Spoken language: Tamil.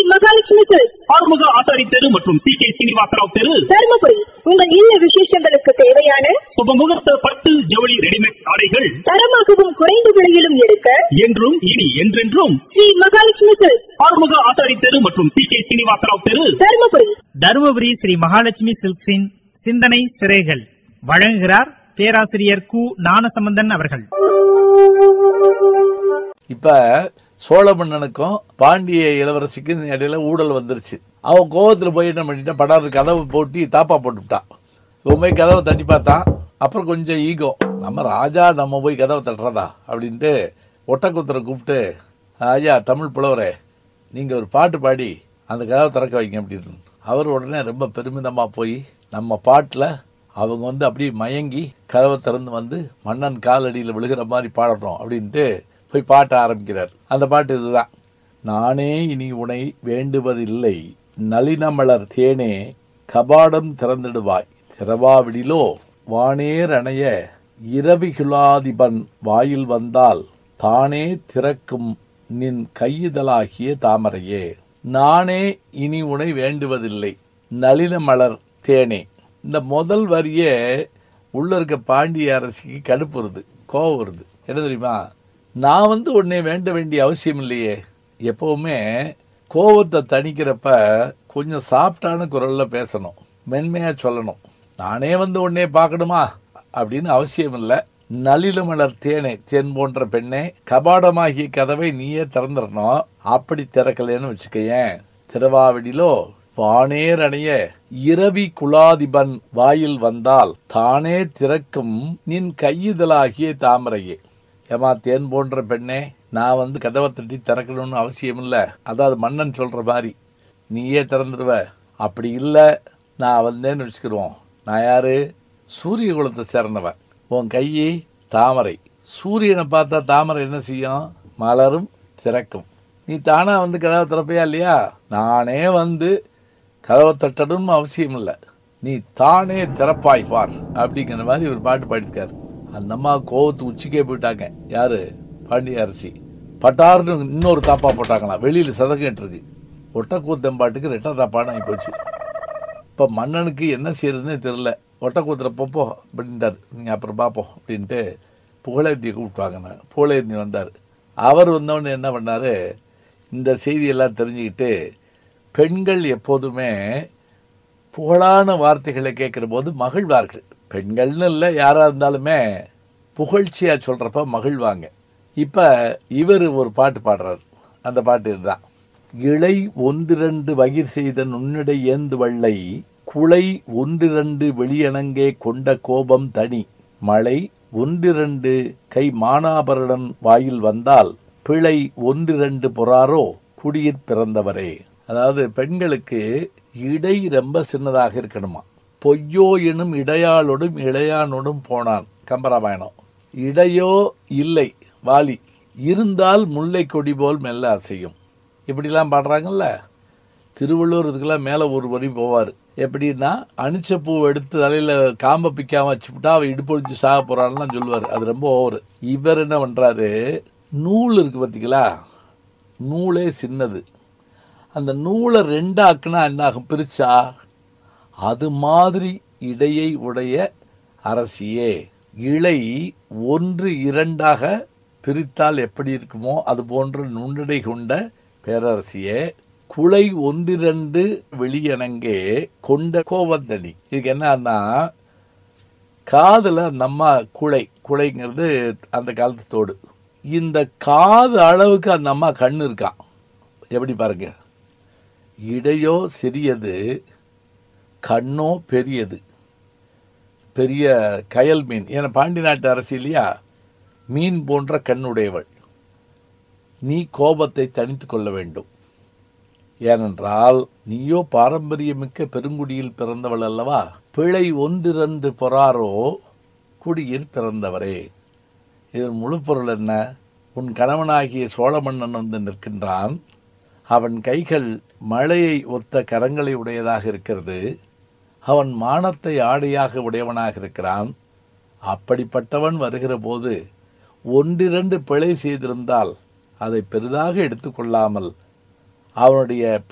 மகாலட்சுமி சில்க்ஸ் ஆறுமுக ஆசாரி தெரு மற்றும் சி கே சீனிவாசராவ் தெரு தருமபுரி உங்கள் இல்ல விசேஷங்களுக்கு தேவையான சுபமுகூர்த்த பட்டு ஜவுளி ரெடிமேட் ஆடைகள் தரமாகவும் குறைந்த விலையிலும் எடுக்க என்றும் இனி என்றென்றும் ஸ்ரீ மகாலட்சுமி சில்க்ஸ் ஆறுமுக ஆசாரி தெரு மற்றும் சி கே சீனிவாசராவ் தெரு தருமபுரி தருமபுரி ஸ்ரீ மகாலட்சுமி சில்க்ஸின் சிந்தனை சிறைகள் வழங்குகிறார் பேராசிரியர் கு ஞானசம்பந்தன் அவர்கள் இப்ப சோழ மன்னனுக்கும் பாண்டிய இளவரசிக்கும் இடையில ஊழல் வந்துருச்சு அவன் கோவத்துல போய் என்ன பண்ணிட்டான் படாரு கதவை போட்டி தாப்பா போட்டுவிட்டான் இவன் போய் கதவை தட்டி பார்த்தான் அப்புறம் கொஞ்சம் ஈகோ நம்ம ராஜா நம்ம போய் கதவை தட்டுறதா அப்படின்ட்டு ஒட்டக்குத்தரை கூப்பிட்டு ஐயா தமிழ் புலவரே நீங்க ஒரு பாட்டு பாடி அந்த கதவை திறக்க வைங்க அப்படின்னு அவர் உடனே ரொம்ப பெருமிதமா போய் நம்ம பாட்டுல அவங்க வந்து அப்படியே மயங்கி கதவை திறந்து வந்து மன்னன் காலடியில் விழுகிற மாதிரி பாடணும் அப்படின்ட்டு போய் பாட்ட ஆரம்பிக்கிறார் அந்த பாட்டு இதுதான் நானே இனி உனை வேண்டுவதில்லை நளினமலர் தேனே கபாடம் திறந்திடுவாய் திறவாவிடிலோ வானேர் அணைய இரவிகுலாதிபன் வாயில் வந்தால் தானே திறக்கும் நின் கையுதலாகிய தாமரையே நானே இனி உனை வேண்டுவதில்லை நளினமலர் தேனே இந்த முதல் வரியே உள்ள இருக்க பாண்டிய அரசிக்கு கடுப்பு வருது கோவம் வருது என்ன தெரியுமா நான் வந்து உன்னை வேண்ட வேண்டிய அவசியம் இல்லையே எப்பவுமே கோவத்தை தணிக்கிறப்ப கொஞ்சம் சாஃப்டான குரல்ல பேசணும் மென்மையா சொல்லணும் நானே வந்து உன்னை பார்க்கணுமா அப்படின்னு அவசியம் இல்லை நளிலமலர் தேனே தேன் போன்ற பெண்ணே கபாடமாகிய கதவை நீயே திறந்துடணும் அப்படி திறக்கலைன்னு வச்சுக்கயேன் திருவாவிடிலோ வானேர் அணைய இரவி குலாதிபன் வாயில் வந்தால் தானே திறக்கும் நின் கையுதலாகிய தாமரையே ஏமா தேன் போன்ற பெண்ணே நான் வந்து கதவை தட்டி திறக்கணும்னு அவசியம் இல்லை அதாவது மன்னன் சொல்ற மாதிரி நீயே திறந்துடுவ அப்படி இல்லை நான் வந்தேன்னு வச்சுக்கிருவோம் நான் யாரு சூரிய குலத்தை சேர்ந்தவன் உன் கையை தாமரை சூரியனை பார்த்தா தாமரை என்ன செய்யும் மலரும் திறக்கும் நீ தானா வந்து கதவை திறப்பையா இல்லையா நானே வந்து கதவை தட்டணும்னு அவசியம் இல்லை நீ தானே திறப்பாய் பார் அப்படிங்கிற மாதிரி ஒரு பாட்டு பாடியிருக்காரு அந்த அம்மா கோவத்து உச்சிக்கே போயிட்டாங்க யாரு பாண்டிய அரசி பட்டார்னு இன்னொரு தாப்பா போட்டாங்களாம் வெளியில் சதங்கிட்டு இருக்கு ஒட்டக்கூத்தம்பாட்டுக்கு ரெட்டை தாப்பான்னு ஆகி போச்சு இப்போ மன்னனுக்கு என்ன செய்யறதுன்னே தெரில ஒட்டக்கூத்துற போப்போ அப்படின்ட்டார் நீங்கள் அப்புறம் பார்ப்போம் அப்படின்ட்டு புகழேந்தியை கூப்பிட்டாங்க நான் புகழேந்தி வந்தார் அவர் வந்தவொடனே என்ன பண்ணார் இந்த செய்தியெல்லாம் தெரிஞ்சுக்கிட்டு பெண்கள் எப்போதுமே புகழான வார்த்தைகளை கேட்குற போது மகிழ்வார்கள் பெண்கள்னு இல்லை யாராக இருந்தாலுமே புகழ்ச்சியாக சொல்கிறப்ப மகிழ்வாங்க இப்போ இவர் ஒரு பாட்டு பாடுறார் அந்த பாட்டு இதுதான் இளை ஒன்றிரண்டு வகிர் செய்த நுண்ணிடை ஏந்து வள்ளை குளை ஒன்றிரண்டு வெளியணங்கே கொண்ட கோபம் தனி மழை ஒன்றிரண்டு கை மானாபரணன் வாயில் வந்தால் பிழை ஒன்றிரண்டு பொறாரோ குடியிற் பிறந்தவரே அதாவது பெண்களுக்கு இடை ரொம்ப சின்னதாக இருக்கணுமா பொய்யோ எனும் இடையாளோடும் இளையானோடும் போனான் கம்பராமாயணம் இடையோ இல்லை வாலி இருந்தால் முல்லை கொடி போல் மெல்ல அசையும் இப்படிலாம் பாடுறாங்கல்ல திருவள்ளூர் இதுக்கெல்லாம் மேலே ஒரு வரி போவார் எப்படின்னா அணிச்ச பூ எடுத்து தலையில் காம்பை பிக்காம வச்சுவிட்டா அவன் இடுப்பொழிஞ்சு சாக போகிறான்லாம் சொல்லுவார் அது ரொம்ப ஓவர் இவர் என்ன பண்ணுறாரு நூல் இருக்குது பார்த்தீங்களா நூலே சின்னது அந்த நூலை ரெண்டாக்குனா என்னாகும் பிரிச்சா அது மாதிரி இடையை உடைய அரசியே இழை ஒன்று இரண்டாக பிரித்தால் எப்படி இருக்குமோ அது போன்ற நுண்ணடை கொண்ட பேரரசியே குலை ஒன்றிரண்டு வெளியணங்கே கொண்ட கோவந்தனி இதுக்கு என்னன்னா காதுல நம்ம குலை குலைங்கிறது அந்த காலத்து தோடு இந்த காது அளவுக்கு அந்த அம்மா கண்ணு இருக்கான் எப்படி பாருங்க இடையோ சிறியது கண்ணோ பெரியது பெரிய கயல் மீன் ஏன்னா பாண்டி நாட்டு அரசி இல்லையா மீன் போன்ற கண்ணுடையவள் நீ கோபத்தை தணித்து கொள்ள வேண்டும் ஏனென்றால் நீயோ பாரம்பரியமிக்க பெருங்குடியில் பிறந்தவள் அல்லவா பிழை ஒன்றிரண்டு பொறாரோ குடியில் பிறந்தவரே இதன் முழு பொருள் என்ன உன் கணவனாகிய சோழ மன்னன் வந்து நிற்கின்றான் அவன் கைகள் மழையை ஒத்த கரங்களை உடையதாக இருக்கிறது அவன் மானத்தை ஆடையாக உடையவனாக இருக்கிறான் அப்படிப்பட்டவன் வருகிற போது ஒன்றிரண்டு பிழை செய்திருந்தால் அதை பெரிதாக எடுத்துக்கொள்ளாமல் அவனுடைய